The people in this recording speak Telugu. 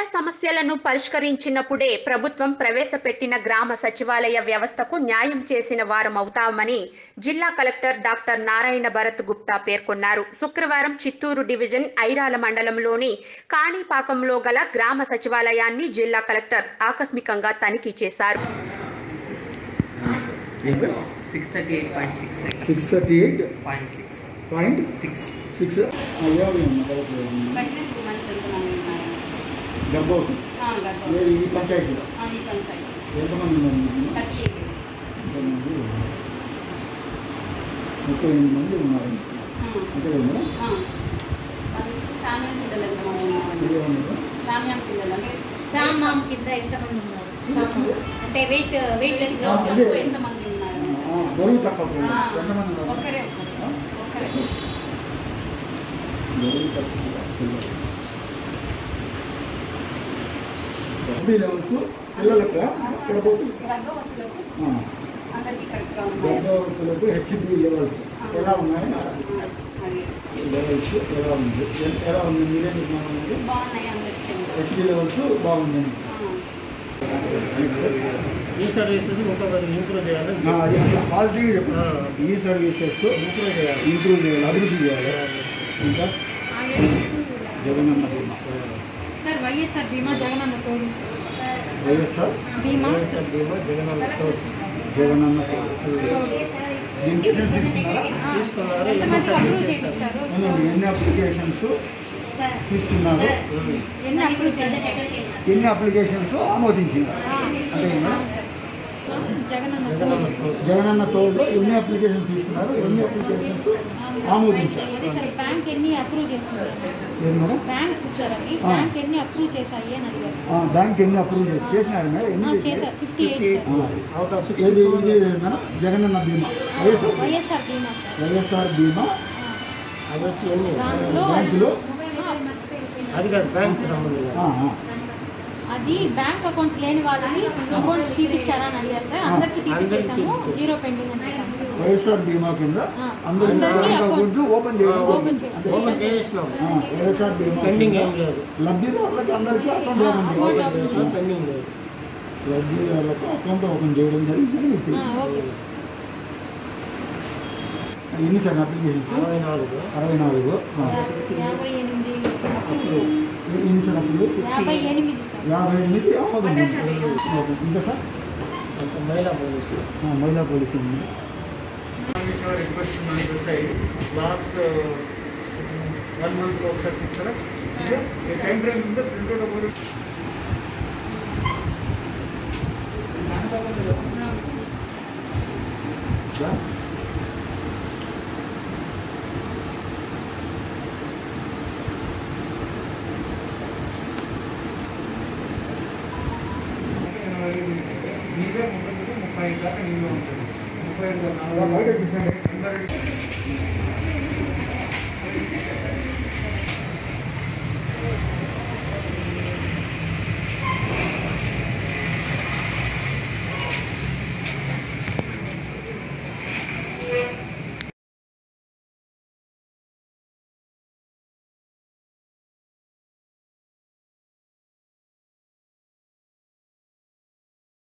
ప్రజా సమస్యలను పరిష్కరించినప్పుడే ప్రభుత్వం ప్రవేశపెట్టిన గ్రామ సచివాలయ వ్యవస్థకు న్యాయం చేసిన వారం అవుతామని జిల్లా కలెక్టర్ డాక్టర్ నారాయణ భరత్ గుప్తా పేర్కొన్నారు శుక్రవారం చిత్తూరు డివిజన్ ఐరాల మండలంలోని కాణిపాకంలో గల గ్రామ సచివాలయాన్ని జిల్లా కలెక్టర్ ఆకస్మికంగా తనిఖీ చేశారు six thirty eight point six six thirty eight point six point six six డబ్బు ఏది ఈ పంచాయతీలో ఎంతమంది ఉన్నారు మీకు? ఎంతమంది? ముప్పై ఎనిమిది మంది ఉన్నారు అంతే కదా మేడం ఇదేమన్నారు? సామాం కింద ఎంతమంది ఉన్నారు సామాం అంటే వెయిట్ వెయిట్ లెస్ గా ఆ, ఉన్నారు. అదే. ఆ, బరువు తక్కువ ఆ, ఎంతమంది ఉన్నారు ఒక్కరే ఆ? ఒక్కరే బరువు తక్కువ పిల్లలు. ఎస్బీ లెవెల్స్ పిల్లలకు ఇక్కడ పోతుంది గర్భవతులకు ఆ, అందరికీ కరెక్ట్గా ఉన్నాయి గర్భవతులకు హెచ్బి లెవెల్స్ ఎలా ఉన్నాయి లెవెల్స్ ఎలా ఉంది ఎ- ఎలా ఉంది మీరే నిర్మాణం ఉంది బాగున్నాయి అందరికీ హెచ్బి లెవెల్స్ బాగుంది ఈ సర్వీసెస్ ఇంకొకటి ఇంప్రూవ్ చేయాలని ఆ, అది అట్లా పాజిటివ్గా చెప్పండి ఆ. ఈ సర్వీసెస్ ఇంప్రూవ్ చేయాలి ఇంప్రూవ్ చేయాలి అభివృద్ధి చేయాలి ఇంకా జగనన్న బీమా సార్ వైఎస్ఆర్ బీమా జగనన్న తోడు వైఎస్ఆర్ బీమా వైఎస్ఆర్ బీమా జగనన్న తోడు. జగనన్న దీనికి తీసుకున్నారా తీసుకున్నారు ఎంతమందికి అప్రూవ్ చేయించారు అవునండి, ఎన్ని అప్లికేషన్స్ సార్ తీసుకున్నారు ఎన్ని అప్రూవ్ చేయించారు ఎన్ని అప్లికేషన్స్ ఆమోదించినారు అంతే కదా జగనన్న జగనన్న తోడు. జగనన్న తోడులో ఎన్ని అప్లికేషన్ తీసుకున్నారు ఎన్ని అప్లికేషన్స్ ఆమోదించారు అదే సార్ బ్యాంక్ ఎన్ని అప్రూవ్ చేసింది ఏది మేడం బ్యాంక్ సార్ అది ఆ. బ్యాంక్ ఎన్ని అప్రూవ్ చేశాయి అని అడిగారు ఆ, బ్యాంక్ ఎన్ని అప్రూవ్ చేసి చేసినారు మేడం ఆ, ఎన్ని చేశారు ఫిఫ్టీ ఎయిట్ సార్ ఆ, అవుట్ ఆఫ్ సిక్స్ ఏది ఇది మేడం జగనన్న బీమా వైఎస్ఆర్ వైఎస్ఆర్ బీమా సార్ వైఎస్ఆర్ బీమా అది వచ్చి ఎన్ని దాంట్లో బ్యాంకులో అది కాదు బ్యాంక్ సంబంధం ఆ, ఆ, అది బ్యాంక్ అకౌంట్స్ లేని వాళ్ళని అకౌంట్స్ తీపిచ్చారా అని అడిగారు సార్ అందరికి తీపిచ్చేసాము అందరికీ. జీరో పెండింగ్ అని చెప్పాము సార్. వైఎస్ఆర్ బీమా కింద ఆ, అందరికీ అందరికీ బ్యాంక్ అకౌంట్ అకౌంట్ ఓపెన్ చేయడం ఓపెన్ జరిగింది. చేయాలి. అంతే. ఓపెన్ చేసినాం ఆ, వైఎస్ఆర్ బీమా పెండింగ్ కింద ఏం లేదు లబ్ధిదారులకు అందరికీ అకౌంట్ ఓపెన్ అకౌంట్ చేయాలి ఓపెన్ చేసినాం, పెండింగ్ లేదు లబ్ధిదారులకు అకౌంట్ ఓపెన్ చేయడం జరిగిందని మీకు ఆ, ఓకే ఎన్ని సార్ అప్లికేషన్స్ అరవై నాలుగు అరవై నాలుగు ఆ. యాభై ఎనిమిది అప్రూవ్ సార్. ఎన్ని సార్ అప్పుడు యాభై ఎనిమిది సార్ యాభై ఎనిమిది ఆమోదం ఓకే. ఇంకా సార్ అంత మహిళా పోలీసు ఆ, మహిళా పోలీసు ఉంది రిక్వెస్ట్ మనకి వచ్చాయి లాస్ట్ వన్ మంత్ ఒకసారి తీస్తారా టైం ఫ్రేమ్ ఉంటే ప్రింట్ అవుట్ సార్ నీవే ముప్పై ముప్పై ఐదు దాకా నీవే వస్తుంది ముప్పై ఐదు అలా బయట చూసాను అందరికి